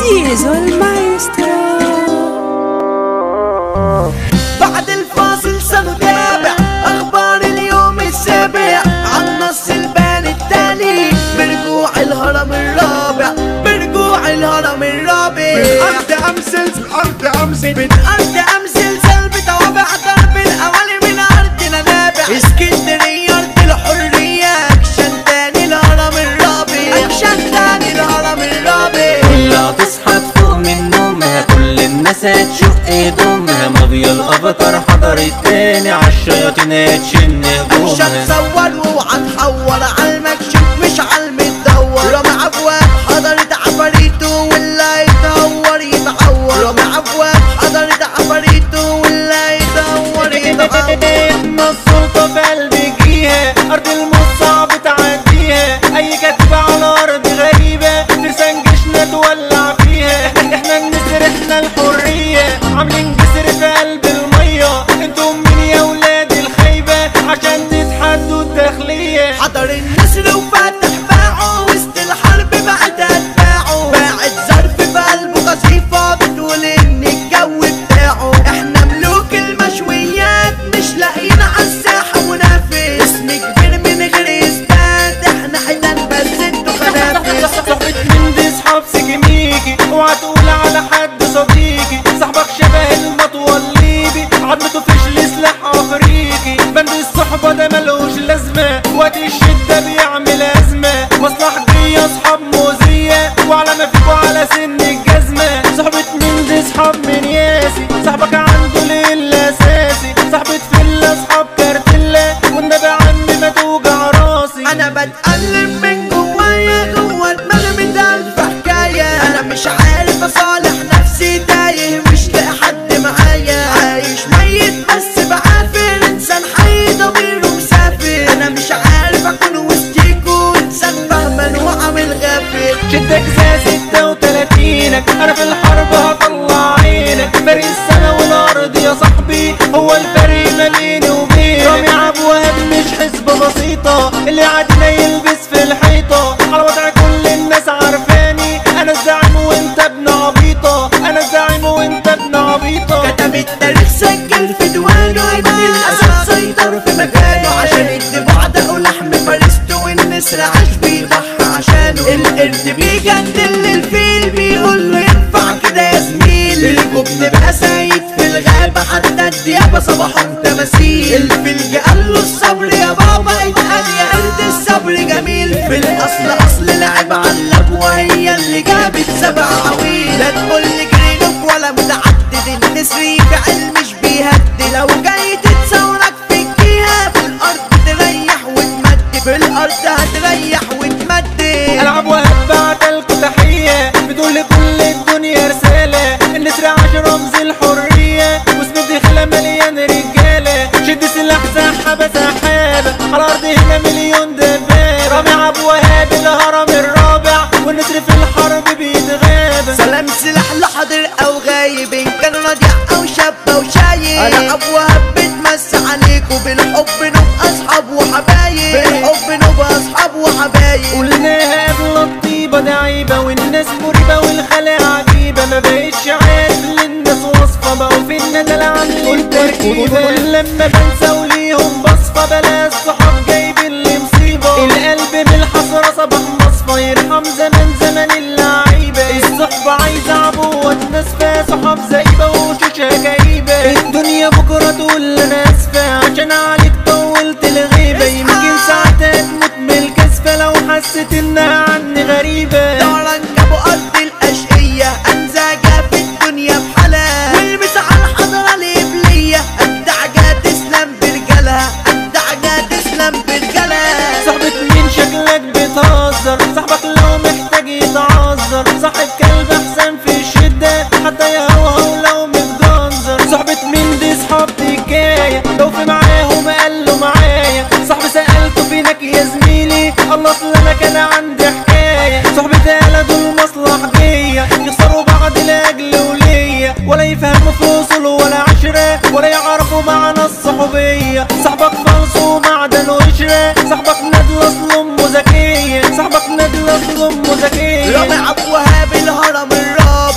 زيزو المايسترو بعد الفاصل سنتابع اخبار اليوم السابع عن نص البان التالي برجوع الهرم الرابع برجوع الهرم الرابع الارض امثل الارض امثل من ارض امثل سلب توابع ضرب الاوالي من ارضنا نابع اسكندريه ارض الحريه اكشن تاني الهرم الرابع اكشن تاني الهرم الرابع كلها تصحى تفوق من نومها كل الناس هتشوف ايدومها مافيا الافكار حضرت تاني عالشياطين هتشن مش هجومها هتصور واوعى تحور على المكشوف مش على المدور رامي ابواب حضرت عفاريته واللي يدور يتعور رامي ابواب حضرت عفاريته واللي يدور يتعور ما السلطة في قلب جيها أرض الموت صعب تعديها أي كتبة على أرض غريبة ترسان جيشنا تولع فيها احنا النسر احنا الحرية عاملين جسر في قلب المية انتم مين يا ولاد الخيبة عشان تتحدوا الداخلية حضر النسر وفتح باعه وسط الحرب بعد اتباعه باعت ظرف في قلبه قصيفة بتقول ان الجو بتاعه احنا ملوك المشويات مش لاقيين عالساحة منافس اسم كبير من غير اثبات احنا حيتان بس انتوا خنافس صاحبة من دي صحاب سجميكي اوعى تقول على حد صديقي صاحبك شبه المطوى الليبي عظمته فيش سلاح افريقي بند الصحبة ده ملوش لازمة وقت الشدة بيعمل ازمة مصلحتي اصحاب مؤذية وعلى ما فيكوا على سن الجزمة صاحبة من دي صحاب من ياسي صاحبك عنده ليل اساسي صاحبة فيلا اصحاب كارتيلا والنبي عمي ما توجع راسي انا بتألم من جوايا جوا دماغي مية الف حكاية انا مش عارف اصالح نفسي تايه مش لاقي حد معايا عايش ميت بس بعافر انسان حي ضميره مسافر انا مش عارف اكون وسطيكوا انسان فهمان وعامل غافل شدك زي ستة وتلاتينك انا في الحرب هطلع عينك فرق السنة والارض يا صاحبي هو الفرق ما بيني وبينك رامي عب وهب مش حسبة بسيطة اللي عادنا يلبس في الحيطة على وضع كل الناس عارفاني انا الزعيم وانت ابن عبيطة انا الزعيم وانت ابن عبيطة كتب التاريخ سجل في ديوانه ان الاسد سيطر في مكانه عشان يكتب عدقه لحم فريسته والنسر عاش بيضحى عشانه القرد بيجدل للفيل بيقول له ينفع كده يا زميل الجبن بقى سايب في الغابة حتى الديابة صباحهم تماثيل الفيل قال له الصبر يا بابا اتقال يا قرد الصبر جميل في الاصل اصل لعب علب وهي اللي جابت سبع عويل لا تقول لي جرينك ولا متعدد النسر فعل مش بيهدي لو جاي تتصورك في الجهة في الارض تريح وتمد في الارض هتريح وتمد العب وهبعت لكم تحية بتقول لكل الدنيا رسالة النسر عاش رمز الحرية واسم الدخلة مليان رجالة شد سلاح سحابة سحابة على الأرض هنا مليون دبابة رامي عب وهاب الهرم الرابع والنسر في الحرب بيتغابى سلام سلاح لحاضر او غايب ان كان رضيع او شاب او شايب انا ابواب بتمس عليكوا بالحب نبقى اصحاب وحبايب بالحب نبقى اصحاب وحبايب قلناها قبل الطيبة دي عيبة والناس مريبة والخلاء عجيبة ما بقتش عارف للناس وصفة بقوا في الندل عاملين تركيبة لما بنسى وليهم بصفة بلا الصحاب جايبين لي مصيبة القلب بالحسرة صباح مصفى يرحم زمان زمان اللعيبة الصحبة عايزة عبوة ناس فيها صحاب زايبة وشوشها جايبة الدنيا بكرة تقول انا اسفة عشان عليك طولت الغيبة يمكن ساعتها تموت من الكسفة لو حسيت انها عني غريبة دارا جابوا ارض الاشقية انزاجة في الدنيا بحالها والمس على الحضرة القبلية الدعجة تسلم برجالها الدعجة تسلم برجالها صاحبة مين شكلك بتهزر صاحبك لو محتاج يتعذر صاحب كلب احسن في الشدة حتى يهوهو لو متجنزر صاحبة مين دي صحاب حكاية لو في معاهم قال له معايا صاحبي سألته فينك يا زميلي الله اصل انا كان عندي حكاية صاحبي تعالى دول مصلحجية يخسروا بعض لاجل وليا ولا يفهموا في اصول ولا عشرة ولا يعرفوا معنى الصحوبية صاحبك فلس ومعدن وقشرة صاحبك ندل اصل امه ذكية صاحبك ندل اصل امه ذكية رامي عبد الوهاب الهرم الرابع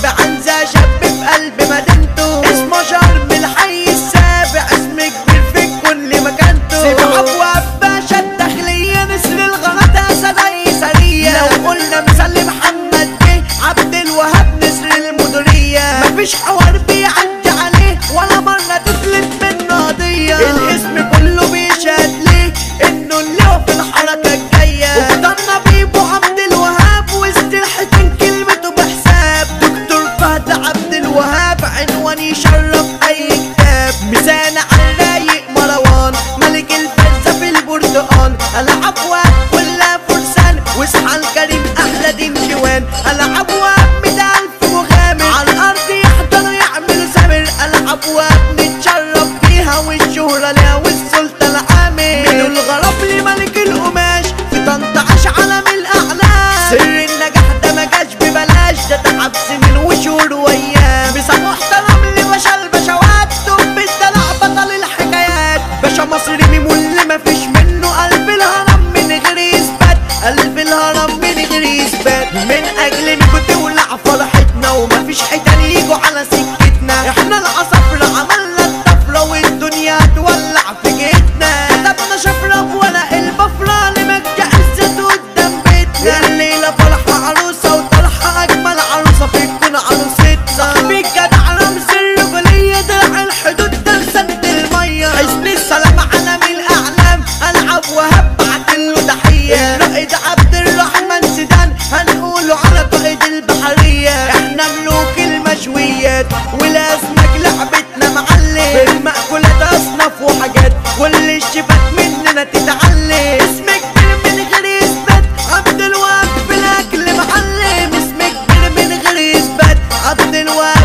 فرحتنا ومفيش حيتان يجوا على سكتنا احنا العصافرة عملنا الطفرة والدنيا تولع في جيتنا كتبنا شفرة بورق البفرة لمكة عزت قدام بيتنا الليلة فرحة عروسة وطرحة أجمل عروسة في الكون عروستنا صاحبي الجدع رمز الرجولية درع الحدود ده سد المية حسن السلام عالم الأعلام ألعب وهبعت له تحية الرائد عبد الرحمن سيدان هنقوله على قائد البحرية احنا ملوك المشويات والأسماك لعبتنا معلم في المأكولات أصناف وحاجات واللي شفت مننا تتعلم اسمك كبير من غير إثبات عبد الوهاب في الأكل معلم اسمك كبير من غير إثبات عبد الوهاب